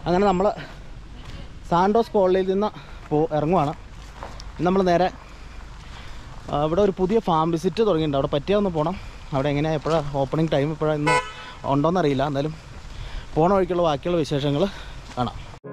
അങ്ങനെ നമ്മൾ സാൻഡോസ് കോളേജിൽ നിന്ന് പോ ഇറങ്ങുവാണ് നമ്മൾ നേരെ ആ, ഇവിടെ ഒരു പുതിയ ഫാം വിസിറ്റ് തുടങ്ങിയിട്ടുണ്ട് അവിടെ പറ്റിയാൽ ഒന്ന് പോകണം അവിടെ എങ്ങനെയാണ് എപ്പോഴാണ് ഓപ്പണിംഗ് ടൈം എപ്പോഴാണ് ഇന്ന് ഉണ്ടോയെന്നറിയില്ല എന്നാലും പോണ വഴിക്കുള്ള ബാക്കിയുള്ള വിശേഷങ്ങൾ കാണാം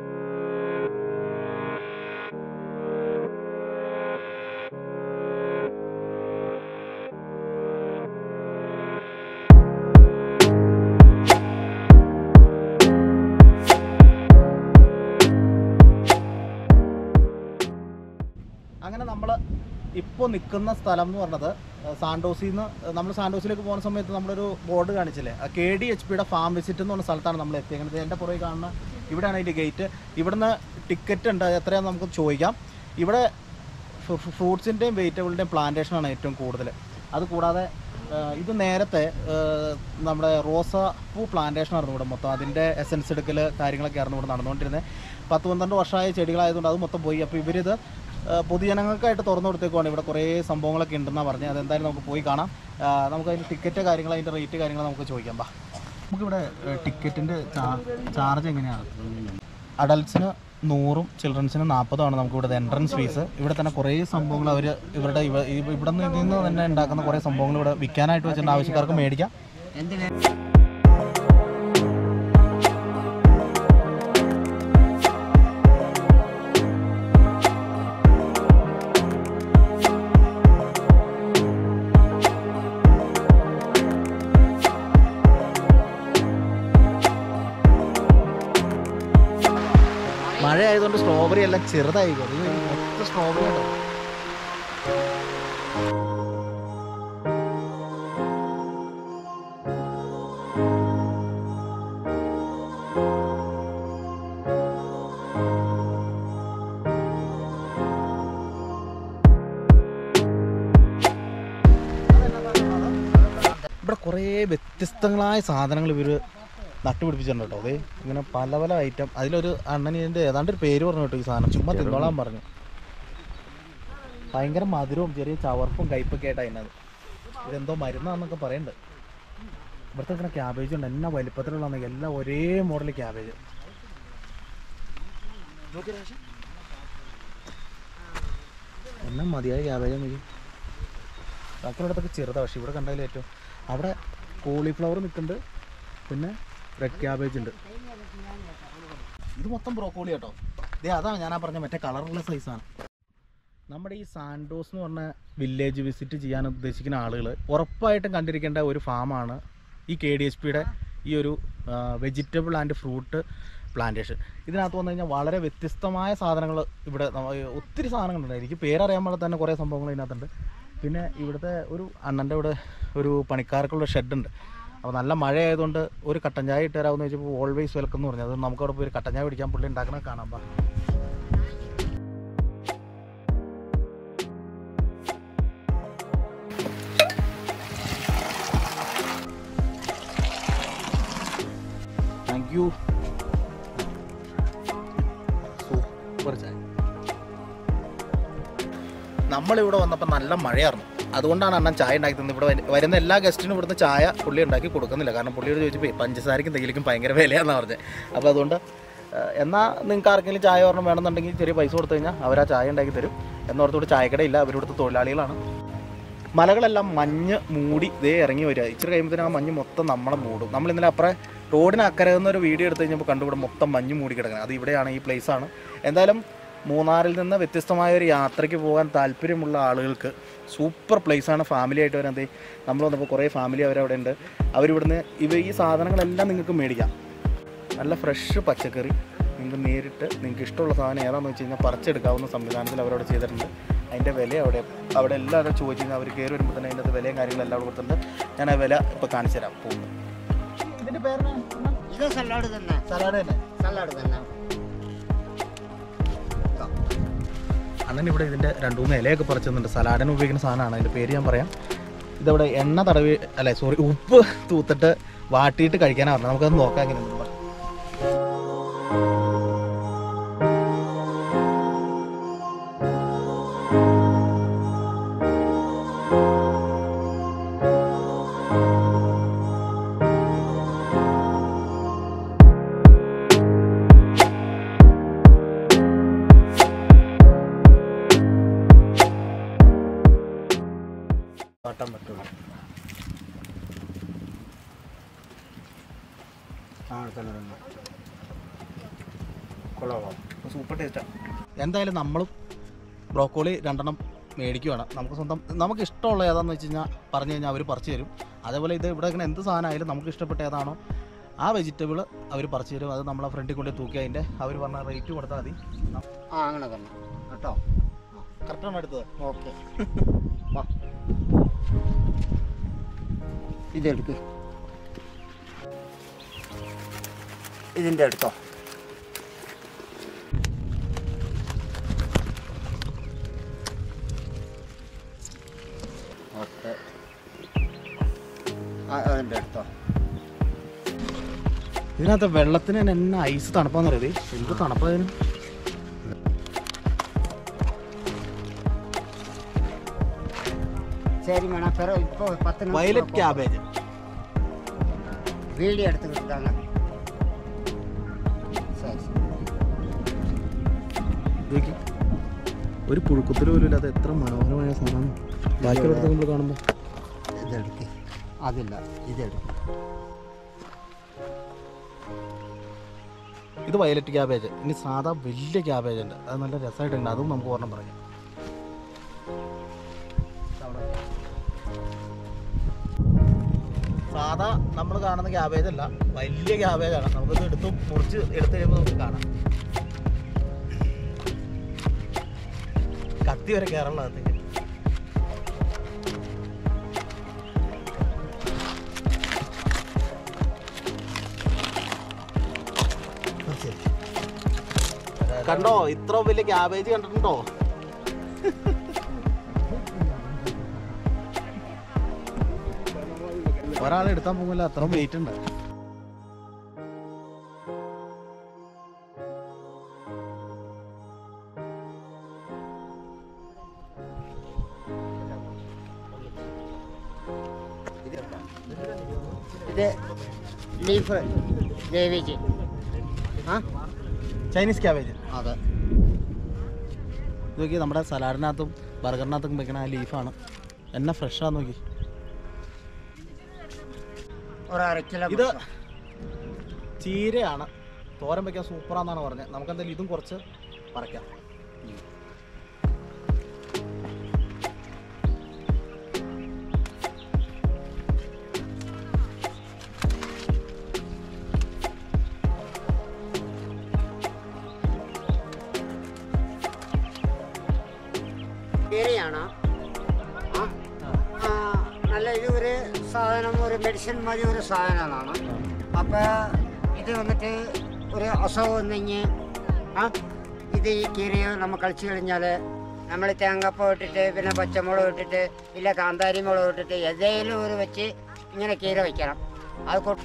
അങ്ങനെ നമ്മൾ ഇപ്പോൾ നിൽക്കുന്ന സ്ഥലം എന്ന് പറഞ്ഞത് സാൻഡോസിൽ നിന്ന് നമ്മൾ സാൻഡോസിലേക്ക് പോകുന്ന സമയത്ത് നമ്മളൊരു ബോർഡ് കാണിച്ചില്ലേ കെ ഡി എച്ച് പിയുടെ ഫാം വിസിറ്റ് എന്ന് പറഞ്ഞ സ്ഥലത്താണ് നമ്മൾ എത്തിയത് എൻ്റെ പുറകെ കാണുന്ന ഇവിടെയാണ് അതിൻ്റെ ഗേറ്റ് ഇവിടുന്ന് ടിക്കറ്റ് ഉണ്ട് അത് എത്രയാണെന്ന് നമുക്ക് ചോദിക്കാം ഇവിടെ ഫ്രൂട്ട്സിൻ്റെയും വെജിറ്റബിളിൻ്റെയും പ്ലാന്റേഷനാണ് ഏറ്റവും കൂടുതൽ അത് കൂടാതെ ആ, ഇത് നേരത്തെ ആ, നമ്മുടെ റോസ പൂ പ്ലാന്റേഷൻ ആയിരുന്നു ഇവിടെ മൊത്തം അതിൻ്റെ എസൻസ് എടുക്കൽ കാര്യങ്ങളൊക്കെ ആയിരുന്നു ഇവിടെ നടന്നുകൊണ്ടിരുന്നത് പത്ത് പന്ത്രണ്ട് വർഷമായ ചെടികളായതുകൊണ്ട് അത് മൊത്തം പോയി അപ്പോൾ ഇവരിത് ആ, പൊതുജനങ്ങൾക്കായിട്ട് തുറന്നു കൊടുത്തേക്കുവാണ് ഇവിടെ കുറേ സംഭവങ്ങളൊക്കെ ഉണ്ടെന്നാണ് പറഞ്ഞത് അതെന്തായാലും നമുക്ക് പോയി കാണാം ആ, നമുക്ക് അതിൻ്റെ ടിക്കറ്റ് കാര്യങ്ങൾ അതിൻ്റെ റേറ്റ് കാര്യങ്ങൾ നമുക്ക് ചോദിക്കാം ബാ നമുക്കിവിടെ ടിക്കറ്റിൻ്റെ ചാർജ് എങ്ങനെയാണ് അഡൽട്സിന് നൂറും ചിൽഡ്രൻസിന് നാൽപ്പതുമാണ് നമുക്ക് ഇവിടെ എൻട്രൻസ് ഫീസ് ഇവിടെ തന്നെ കുറേ സംഭവങ്ങൾ അവർ ഇവരുടെ ഇവ ഇവ- ഇവിടെ നിന്ന് തന്നെ ഉണ്ടാക്കുന്ന കുറേ സംഭവങ്ങൾ ഇവിടെ വിൽക്കാനായിട്ട് വെച്ചിട്ടുണ്ട് ആവശ്യക്കാർക്ക് മേടിക്കാം മഴ ആയതുകൊണ്ട് സ്ട്രോബെറി എല്ലാം ചെറുതായി പോയി. ഇത് മൊത്തം സ്ട്രോബെറി ഉണ്ടോ ഇവിടെ കുറേ വ്യത്യസ്തങ്ങളായ സാധനങ്ങൾ ഇവർ നട്ടുപിടിപ്പിച്ചിട്ടുണ്ട് കേട്ടോ അതെ ഇങ്ങനെ പല പല ഐറ്റം അതിലൊരു അണ്ണന് ഇതിൻ്റെ ഏതാണ്ട് ഒരു പേര് പറഞ്ഞു കേട്ടോ ഈ സാധനം ചുമ്മാ തിന്നോളാൻ പറഞ്ഞു ഭയങ്കര മധുരവും ചെറിയ ചവർപ്പും കയ്പൊക്കെ ആയിട്ട് അതിനത് ഇതെന്തോ മരുന്നാന്നൊക്കെ പറയുന്നുണ്ട് ഇവിടുത്തെ ഇങ്ങനെ ക്യാബേജ് ഉണ്ട് എന്നാ വലിപ്പത്തിലുള്ള എല്ലാം ഒരേ മോഡൽ ക്യാബേജ് എന്നാ മതിയായ ക്യാബേജ് നോക്കി ബാക്കിയുള്ളടത്തൊക്കെ ചെറുതാണ് പക്ഷേ ഇവിടെ കണ്ടാലും ഏറ്റവും അവിടെ കോളിഫ്ലവർ നിൽക്കുന്നുണ്ട് പിന്നെ റെഡ് ക്യാബേജ് ഉണ്ട് ഇത് മൊത്തം ബ്രോക്കോളി കേട്ടോ ദേ അതാണ് ഞാൻ ആ പറഞ്ഞ മറ്റേ കളറുള്ള സൈസാണ് നമ്മുടെ ഈ സാൻഡോസ് എന്ന് പറഞ്ഞ വില്ലേജ് വിസിറ്റ് ചെയ്യാൻ ഉദ്ദേശിക്കുന്ന ആളുകൾ ഉറപ്പായിട്ടും കണ്ടിരിക്കേണ്ട ഒരു ഫാമാണ് ഈ കെ ഡി എച്ച് പിയുടെ ഈ ഒരു വെജിറ്റബിൾ ആൻഡ് ഫ്രൂട്ട് പ്ലാന്റേഷൻ ഇതിനകത്ത് വന്നു കഴിഞ്ഞാൽ വളരെ വ്യത്യസ്തമായ സാധനങ്ങൾ ഇവിടെ നമ്മ- ഒത്തിരി സാധനങ്ങളുണ്ട് എനിക്ക് പേരറിയാൻ പാടെ തന്നെ കുറേ സംഭവങ്ങൾ ഇതിനകത്തുണ്ട് പിന്നെ ഇവിടുത്തെ ഒരു അണ്ണൻ്റെ ഇവിടെ ഒരു പണിക്കാർക്കുള്ള ഷെഡുണ്ട് അപ്പോൾ നല്ല മഴ ആയതുകൊണ്ട് ഒരു കട്ടൻ ചായ ഇട്ട് തരാമെന്ന് വെച്ചപ്പോൾ ഓൾവേസ് വെൽക്കം എന്ന് പറഞ്ഞു അത് നമുക്ക് അവിടെ പോയി ഒരു കട്ടൻ ചായ പിടിക്കാൻ പുള്ളി ഉണ്ടാക്കണത് കാണാം ബാ താങ്ക് യു സൂപ്പർ ചായ നമ്മളിവിടെ വന്നപ്പോൾ നല്ല മഴയായിരുന്നു അതുകൊണ്ടാണ് അണ്ണൻ ചായ ഉണ്ടാക്കി തന്നത് ഇവിടെ വരു- വരുന്ന എല്ലാ ഗസ്റ്റിനും ഇവിടുന്ന് ചായ പുള്ളി ഉണ്ടാക്കി കൊടുക്കുന്നില്ല കാരണം പുള്ളിയോട് ചോദിച്ചപ്പോൾ പഞ്ചസാരയ്ക്കും എന്തെങ്കിലും ഭയങ്കര വിലയാണെന്നാണ് പറഞ്ഞത് അപ്പോൾ അതുകൊണ്ട് ഏഹ്, എന്നാൽ നിങ്ങൾക്ക് ആർക്കെങ്കിലും ചായ ഒരെണ്ണം വേണമെന്നുണ്ടെങ്കിൽ ചെറിയ പൈസ കൊടുത്തു കഴിഞ്ഞാൽ അവർ ആ ചായ ഉണ്ടാക്കി തരും എന്നോർത്തോട് ചായക്കടയില്ല അവരിവിടുത്തെ തൊഴിലാളികളാണ് മലകളെല്ലാം മഞ്ഞ് മൂടി ദേ ഇറങ്ങി വരിക ഇച്ചിരി കഴിയുമ്പോഴത്തേനും ആ മഞ്ഞ് മൊത്തം നമ്മളെ മൂടും നമ്മൾ ഇന്നലെ അപ്പുറം റോഡിന് അക്കരെ നിന്നൊരു വീഡിയോ എടുത്ത് കഴിഞ്ഞപ്പോൾ കണ്ടു ഇവിടെ മൊത്തം മഞ്ഞ് മൂടി കിടക്കുന്നത് അത് ഇവിടെയാണ് ഈ place ആണ് എന്തായാലും മൂന്നാറിൽ നിന്ന് വ്യത്യസ്തമായ ഒരു യാത്രയ്ക്ക് പോകാൻ താല്പര്യമുള്ള ആളുകൾക്ക് സൂപ്പർ ആണ് ഫാമിലി ആയിട്ട് വരാൻ ദേ നമ്മൾ വന്നപ്പോൾ കുറേ ഫാമിലി അവരവിടെ ഉണ്ട് അവരിവിടുന്ന് ഇവ ഈ സാധനങ്ങളെല്ലാം നിങ്ങൾക്ക് മേടിക്കാം നല്ല ഫ്രഷ് പച്ചക്കറി നിങ്ങൾക്ക് നേരിട്ട് നിങ്ങൾക്ക് ഇഷ്ടമുള്ള സാധനം ഏതാണെന്ന് വെച്ച് കഴിഞ്ഞാൽ പറിച്ചെടുക്കാവുന്ന സംവിധാനത്തിൽ അവരവിടെ ചെയ്തിട്ടുണ്ട് അതിൻ്റെ വില അവിടെ അവിടെ എല്ലാവരും ചോദിച്ചു കഴിഞ്ഞാൽ അവർ കയറി വരുമ്പോൾ തന്നെ അതിൻ്റെ അകത്ത് വിലയും കാര്യങ്ങളും എല്ലാം അവിടെ കൊടുത്തിട്ടുണ്ട് ഞാൻ ആ വില ഇപ്പോൾ കാണിച്ചു തരാം പോകുന്നത് ഇതിൻ്റെ പേര് ഇത് സലാഡ് തന്നെ സലാഡ് തന്നെ സലാഡ് തന്നെ അണ്ണൻ ഇവിടെ ഇതിൻ്റെ രണ്ട് മൂന്ന് ഇലയൊക്കെ പറിച്ചു തന്നിട്ടുണ്ട് സലാഡിന് ഉപയോഗിക്കുന്ന സാധനമാണ് അതിൻ്റെ പേര് ഞാൻ പറയാം ഇതവിടെ എണ്ണ തടവി അല്ലെ സോറി ഉപ്പ് തൂത്തിട്ട് വാട്ടിയിട്ട് കഴിക്കാനാണ് പറഞ്ഞത് നമുക്കത് നോക്കാം എങ്ങനെയുണ്ട് പറ്റുള്ളൂ ആ തന്നെ തന്നെ കൊള്ളാമോ സൂപ്പർ ടേസ്റ്റാണ് എന്തായാലും നമ്മളും ബ്രോക്കോളി രണ്ടെണ്ണം മേടിക്കുവാണ് നമുക്ക് സ്വന്തം നമുക്ക് ഇഷ്ടമുള്ള ഏതാണെന്ന് വെച്ച് കഴിഞ്ഞാൽ പറഞ്ഞു കഴിഞ്ഞാൽ അവർ പറിച്ചു തരും അതേപോലെ ഇത് ഇവിടെ ഇങ്ങനെ എന്ത് സാധനമായാലും നമുക്ക് ഇഷ്ടപ്പെട്ട ഏതാണോ ആ വെജിറ്റബിൾ അവർ പറിച്ചു തരും അത് നമ്മളെ ഫ്രണ്ടിൽ കൊണ്ട് തൂക്കി അതിൻ്റെ അവർ പറഞ്ഞ റേറ്റ് കൊടുത്താൽ മതി ആ അങ്ങനെ തന്നെ കേട്ടോ കറക്റ്റാണ് എടുത്തത് ഓക്കെ വാ ഇതെടുക്ക് ഇതിൻ്റെ എടുത്തോ ഓക്കെ അതിൻ്റെ എടുത്തോ ഇതിനകത്ത് വെള്ളത്തിന് തന്നെ എന്നാ ഐസ് തണുപ്പാന്ന് അറിയത് എന്ത് തണുപ്പതിന് சரி மேடம் பிற இப்போ பத்து நிமிஷம் വയലറ്റ് ക്യാബേജ് வீடியோ எடுத்துக்கிட்டு இருக்காங்க சரி சரி നോക്കി ഒരു പുഴുക്കുത്തല് പോലും ഇല്ലാതെ എത്ര മനോഹരമായ സാധനമാണ് ബാക്കിയുള്ളടത്ത് നമ്മൾ കാണുമ്പോൾ இது எடுக்கு அது இல்லை இது எடுக்கு ഇത് വയലറ്റ് ക്യാബേജ് ഇനി സാധാ വലിയ ക്യാബേജ് ഉണ്ട് അത് നല്ല രസമായിട്ടുണ്ട് അതും നമുക്ക് ഓർമ്മ പറയാം സാധാ നമ്മൾ കാണുന്ന ക്യാബേജ് അല്ല വലിയ ക്യാബേജാണ് നമുക്കിത് എടുത്ത് മുറിച്ച് എടുത്ത് കഴിയുമ്പോൾ നമുക്ക് കാണാം കത്തി വരെ കയറുള്ള അകത്തേക്ക് കണ്ടോ ഇത്ര വലിയ ക്യാബേജ് കണ്ടിട്ടുണ്ടോ ഒരാൾ എടുത്താൻ പോകില്ല അത്ര വെയിറ്റ് ഉണ്ട് ഇത് ലീഫ് ഗ്രേവിക്ക് ആ ചൈനീസ് ക്യാബേജ് അതെ ഇത് നോക്കി നമ്മുടെ സലാഡിനകത്തും ബർഗറിനകത്തും വെക്കണ ആ ലീഫാണ് എന്നെ ഫ്രഷാന്ന് നോക്കി ഒരു അര കിലോ ഇത് ചീരയാണ് തോരൻ വെക്കാൻ സൂപ്പറാന്നാണ് പറഞ്ഞത് നമുക്ക് എന്തായാലും ഇതും കുറച്ച് പറിക്കാം ചീരയാണ് ആ ആ, നല്ല ഇത് ഒരു സാധനം ഒരു മെഡിസിൻ മതി ഒരു സാധനമാണ് അപ്പോൾ ഇത് വന്നിട്ട് ഒരു അസുഖം വന്നെങ്കിൽ ആ ഇത് ഈ കീരയെ നമ്മൾ കളിച്ചു കഴിഞ്ഞാൽ നമ്മൾ തേങ്ങപ്പം ഇട്ടിട്ട് പിന്നെ പച്ചമുളക് ഇട്ടിട്ട് ഇല്ല കാന്താരി മുളക് ഇട്ടിട്ട് ഏതെങ്കിലും ഒരു വെച്ച് ഇങ്ങനെ കീര വയ്ക്കണം അത് കൊ-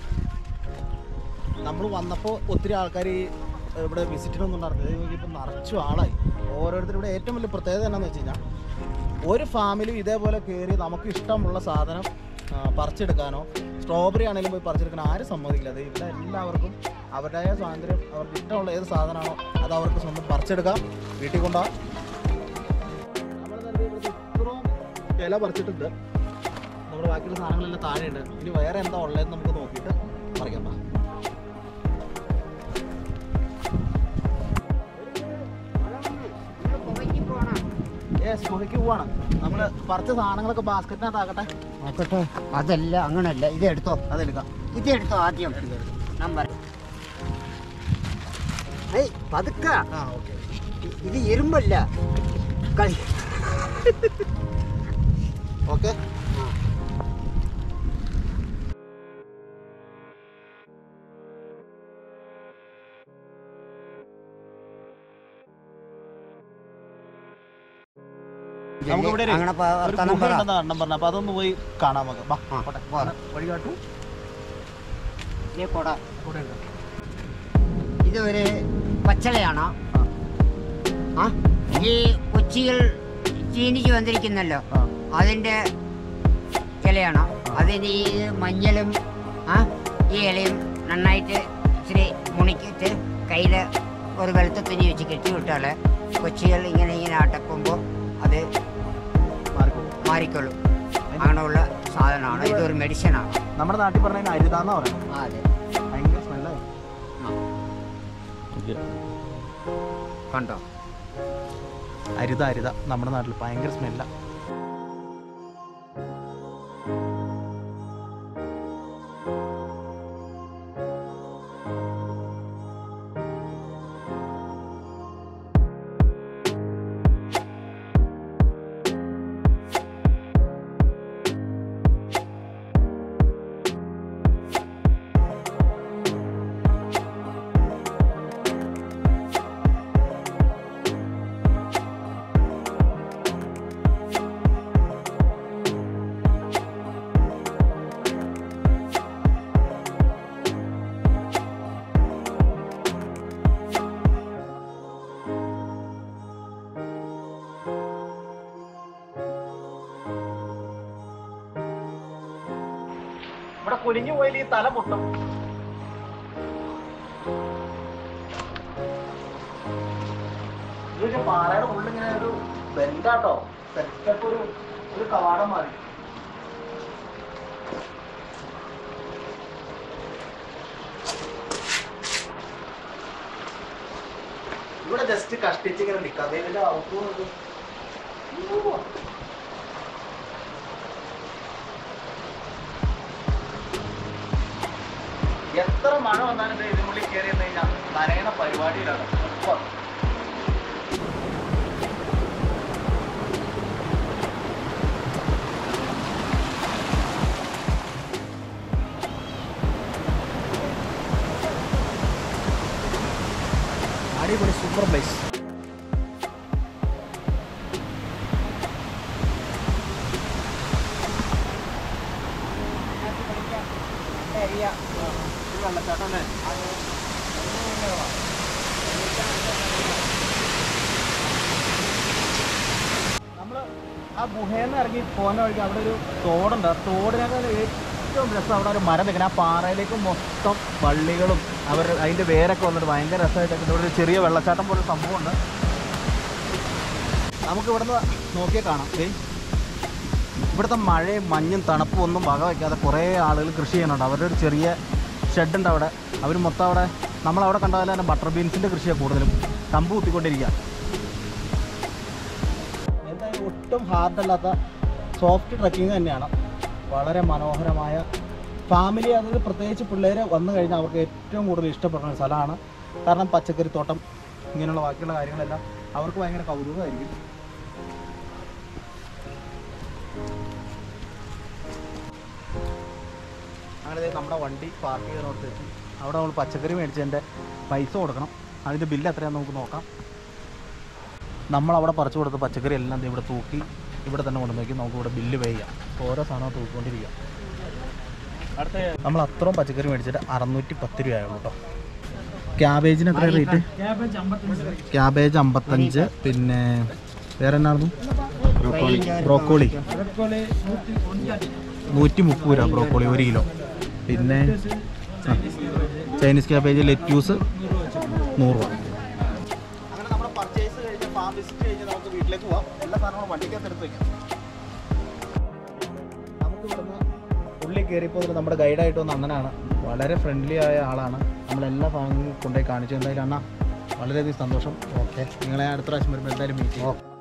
നമ്മൾ വന്നപ്പോൾ ഒത്തിരി ആൾക്കാർ ഇവിടെ വിസിറ്റിനൊന്നും നടത്തിയത് ഇപ്പം നിറച്ചു ആളായി ഓരോരുത്തരും ഇവിടെ ഏറ്റവും വലിയ പ്രത്യേകത എന്നാന്ന് വെച്ച് കഴിഞ്ഞാൽ ഒരു ഫാമിലും ഇതേപോലെ കയറി നമുക്ക് ഇഷ്ടമുള്ള സാധനം ആ, പറിച്ചെടുക്കാനോ സ്ട്രോബെറി ആണെങ്കിലും പോയി പറിച്ചെടുക്കാൻ ആരും സമ്മതിക്കില്ല അത് ഇവിടെ എല്ലാവർക്കും അവരുടേതായ സ്വാതന്ത്ര്യം അവർക്ക് ഇഷ്ടമുള്ള ഏത് സാധനമാണോ അത് അവർക്ക് സ്വന്തം പറിച്ചെടുക്കാം വീട്ടിൽ കൊണ്ടുപോകാം നമ്മൾ തന്നെ ഇവിടുത്തെ ഇത്രയും ഇല പറിച്ചിട്ടുണ്ട് നമ്മുടെ ബാക്കിയുള്ള സാധനങ്ങളെല്ലാം താഴെയുണ്ട് ഇനി വേറെ എന്താ ഉള്ളതെന്ന് നമുക്ക് നോക്കിയിട്ട് പറിക്കാം ബാ. യെസ് ഗുഹയ്ക്ക് പോവാണ് നമ്മൾ പറിച്ച സാധനങ്ങളൊക്കെ ബാസ്ക്കറ്റിനകത്താക്കട്ടെ നോക്കട്ടെ അതല്ല അങ്ങനല്ല ഇത് എടുത്തോ അതെടുക്കാം ഇത് എടുത്തോ ആദ്യം നമ്പർ ഏയ് പതുക്ക ആ ഓക്കെ ഇത് ഇരുമ്പല്ല കളി ഓക്കെ നമുക്ക് ഇവിടെ ഒരു- അങ്ങനെ പ- ഒരു വർത്താനം പറ ഗുഹയുണ്ടെന്നാ അണ്ണൻ പറഞ്ഞത് അപ്പൊ അതൊന്ന് പോയി കാണാൻ നമുക്ക് ബാ ആ, പോട്ടെ പോരെ. വഴി കാട്ടു ഈ കൊട കൂടെ ഉണ്ട് ഇത് ഒരു പച്ചളയാണ് ആ ഈ കൊച്ചികൾ ചീനിക്ക് വന്നിരിക്കുന്നല്ലോ ആ അതിൻ്റെ ഇലയാണ് അതിന് ഈ മഞ്ഞളും ആ ഈ ഇലയും നന്നായിട്ട് ഇച്ചിരി മുണിക്കിട്ട് കയ്യിൽ ഒരു വെളുത്ത തുണി വെച്ച് കെട്ടി വിട്ടാൽ കൊച്ചികൾ ഇങ്ങനെ ഇങ്ങനെ അടക്കുമ്പോൾ അത് മാറിക്കോളും മാറിക്കൊള്ളും അങ്ങനെയുള്ള സാധനമാണ് ഇതൊരു മെഡിസിനാണ് നമ്മുടെ നാട്ടിൽ പറഞ്ഞ അരുതാന്നാ പറയുന്നത് ആ, അതെ ഭയങ്കര സ്മെല്ലായി കണ്ടോ അരുത അരുത നമ്മുടെ നാട്ടിൽ ഭയങ്കര സ്മെല്ല ഇവിടെ കുനിഞ്ഞു പോയാൽ ഈ തല പൊട്ടും ഇതൊക്കെ പാറയുടെ ഉള്ളിങ്ങനെ ഒരു ബെൻഡാട്ടോ സെറ്റപ്പ് ഒരു ഒരു കവാടം മാറി ഇവിടെ ജസ്റ്റ് കഷ്ടിച്ച് ഇങ്ങനെ നിൽക്കാം അതിന്റെ ഔട്ട് എത്ര മഴ വന്നാലും ദേ ഇതിനുള്ളിൽ കയറി എന്ന് കഴിഞ്ഞാൽ നനയണ പരിപാടിയിലാണ് ഉപ്പ്. അടിപൊളി സൂപ്പർ പ്ലേസ് വെള്ളച്ചാട്ടം അല്ലേ നമ്മൾ ആ ഗുഹയിൽ നിന്ന് ഇറങ്ങി പോകുന്ന വഴിക്ക് അവിടെ ഒരു തോടുണ്ട് ആ തോടിനൊക്കെ ഏറ്റവും രസം അവിടെ ഒരു മരം നിൽക്കണം ആ പാറയിലേക്ക് മൊത്തം വള്ളികളും അവർ അതിൻ്റെ വേരൊക്കെ വന്നിട്ട് ഭയങ്കര രസമായിട്ടൊക്കെ ഇവിടെ ഒരു ചെറിയ വെള്ളച്ചാട്ടം പോലെ സംഭവമുണ്ട് നമുക്ക് ഇവിടുന്ന് നോക്കിയാൽ കാണാം ഏയ് ഇവിടുത്തെ മഴയും മഞ്ഞും തണുപ്പും ഒന്നും വക വയ്ക്കാതെ കുറേ ആളുകൾ കൃഷി ചെയ്യുന്നുണ്ട് അവരുടെ ഒരു ചെറിയ ഷെഡുണ്ട് അവിടെ അവർ മൊത്തം അവിടെ നമ്മളവിടെ കണ്ട പോലെ തന്നെ ബട്ടർ ബീൻസിൻ്റെ കൃഷിയാണ് കൂടുതലും കമ്പ് കുത്തിക്കൊണ്ടിരിക്കുക എന്തായാലും ഒട്ടും ഹാർഡല്ലാത്ത സോഫ്റ്റ് ട്രക്കിംഗ് തന്നെയാണ് വളരെ മനോഹരമായ ഫാമിലി അതായത് പ്രത്യേകിച്ച് പിള്ളേർ വന്നു കഴിഞ്ഞാൽ അവർക്ക് ഏറ്റവും കൂടുതൽ ഇഷ്ടപ്പെടുന്ന ഒരു സ്ഥലമാണ് കാരണം പച്ചക്കറിത്തോട്ടം ഇങ്ങനെയുള്ള ബാക്കിയുള്ള കാര്യങ്ങളെല്ലാം അവർക്ക് ഭയങ്കര കൗതുകമായിരിക്കും അങ്ങനെ ദേ നമ്മുടെ വണ്ടി പാർക്ക് ചെയ്തോടത്ത് എത്തി അവിടെ നമ്മൾ പച്ചക്കറി മേടിച്ചതിൻ്റെ പൈസ കൊടുക്കണം അതിൻ്റെ ബില്ല് എത്രയാണെന്ന് നമുക്ക് നോക്കാം നമ്മൾ അവിടെ പറിച്ചു കൊടുത്ത പച്ചക്കറി എല്ലാം ദേ ഇവിടെ തൂക്കി ഇവിടെ തന്നെ കൊണ്ടുവന്നേക്ക് നമുക്ക് ഇവിടെ ബില്ല് പേ ചെയ്യാം ഓരോ സാധനവും തൂക്കിക്കൊണ്ടിരിക്കുക അടുത്ത നമ്മൾ അത്രയും പച്ചക്കറി മേടിച്ചിട്ട് അറുന്നൂറ്റി പത്ത് രൂപയായുള്ളൂ കേട്ടോ ക്യാബേജിന് എത്ര റേറ്റ് ക്യാബേജ് അമ്പത്തഞ്ച് പിന്നെ വേറെ എന്നായിരുന്നു ബ്രോക്കോളി നൂറ്റി മുപ്പത് രൂപ ബ്രോക്കോളി ഒരു കിലോ പിന്നെ ആ, ചൈനീസ് ക്യാബേജ് ലെറ്റ്യൂസ് നൂറ് രൂപ അങ്ങനെ നമ്മുടെ പർച്ചേസ് കഴിഞ്ഞ് ഫാം വിസിറ്റ് കഴിഞ്ഞ് നമുക്ക് വീട്ടിലേക്ക് പോവാം എല്ലാ സാധനങ്ങളും വണ്ടിക്കകത്ത് എടുത്ത് വെക്കാം നമുക്ക് ഇവിടുന്ന് ഉള്ളിൽ കയറിയപ്പോൾ നമ്മുടെ ഗൈഡായിട്ട് വന്ന അണ്ണനാണ് വളരെ ഫ്രണ്ട്ലി ആയ ആളാണ് നമ്മളെല്ലാ സാധനങ്ങളും കൊണ്ടുപോയി കാണിച്ചു എന്തായാലും അണ്ണ വളരെയധികം സന്തോഷം ഓക്കെ നിങ്ങളെ അടുത്ത പ്രാവശ്യം വരുമ്പോൾ എന്തായാലും മീറ്റ് ചെയ്യാം